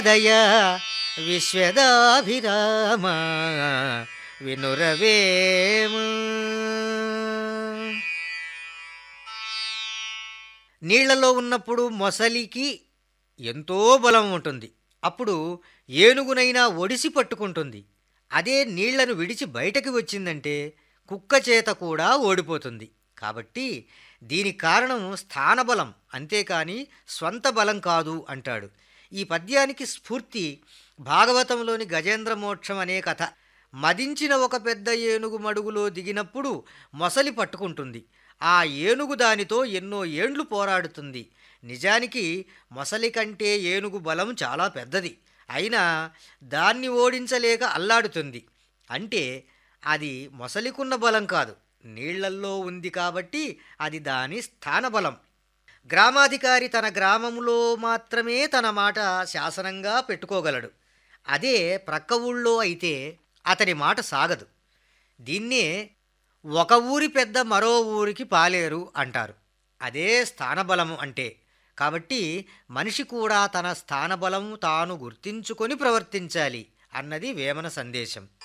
దయా విశ్వదాభిరామ వినురవేమ నీళ్లలో ఉన్నప్పుడు మొసలికి ఎంతో బలం ఉంటుంది అప్పుడు ఏనుగునైనా ఒడిసి పట్టుకుంటుంది అదే నీళ్లను విడిచి బయటకు వచ్చిందంటే కుక్క చేత కూడా ఓడిపోతుంది కాబట్టి దీని కారణం స్థానబలం అంతేకాని స్వంత బలం కాదు అంటాడు ఈ పద్యానికి స్ఫూర్తి భాగవతంలోని గజేంద్ర మోక్షం అనే కథ మదించిన ఒక పెద్ద ఏనుగు మడుగులో దిగినప్పుడు మొసలి పట్టుకుంటుంది ఆ ఏనుగు దానితో ఎన్నో ఏండ్లు పోరాడుతుంది నిజానికి మొసలి కంటే ఏనుగు బలం చాలా పెద్దది అయినా దాన్ని ఓడించలేక అల్లాడుతుంది అంటే అది మొసలికున్న బలం కాదు నీళ్లల్లో ఉంది కాబట్టి అది దాని స్థానబలం గ్రామాధికారి తన గ్రామంలో మాత్రమే తన మాట శాసనంగా పెట్టుకోగలడు అదే ప్రక్క ఊళ్ళో అయితే అతని మాట సాగదు దీన్నే ఒక ఊరి పెద్ద మరో ఊరికి పాలేరు అంటారు అదే స్థానబలము అంటే కాబట్టి మనిషి కూడా తన స్థానబలం తాను గుర్తించుకొని ప్రవర్తించాలి అన్నది వేమన సందేశం